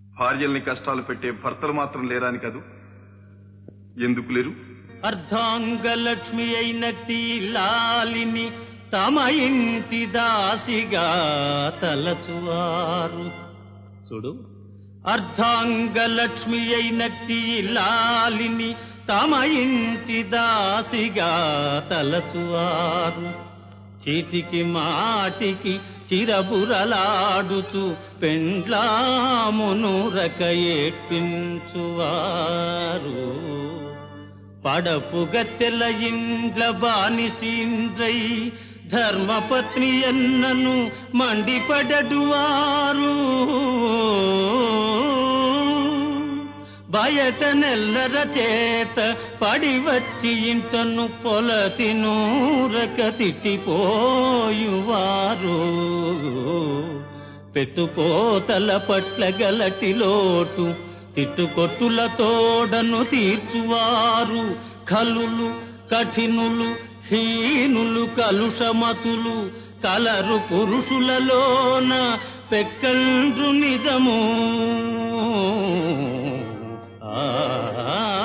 భార్యల్ని కష్టాలు పెట్టే భర్తలు మాత్రం లేరాని కదూ ఎందుకు లేరు అర్ధాంగలక్ష్మి అయినట్టి లాలిని తమ ఇంటి దాసిగా తలచువారు చూడు అర్ధాంగలక్ష్మి అయినట్టి లాలిని తమ ఇంటి దాసిగా తలచువారు చీటికి మాటికి చిరబురలాడుతూ పెండ్లామును రకయేట్పించువారు పడపు గత్తెల ఇండ్ల బానిసీంద్రై ధర్మపత్ని ఎన్నను మండిపడడువారు బయట నెల్లర చేత పడి వచ్చి ఇంటను పొలతి నూరక తిట్టిపోయువారు పెట్టుకోతల పట్ల గలటి లోటు తిట్టుకొట్టుల తోడను తీర్చువారు కలులు కఠినులు హీనులు కలుషమతులు కలరు పురుషులలోన పెక్కండ్రు నిజము ఆ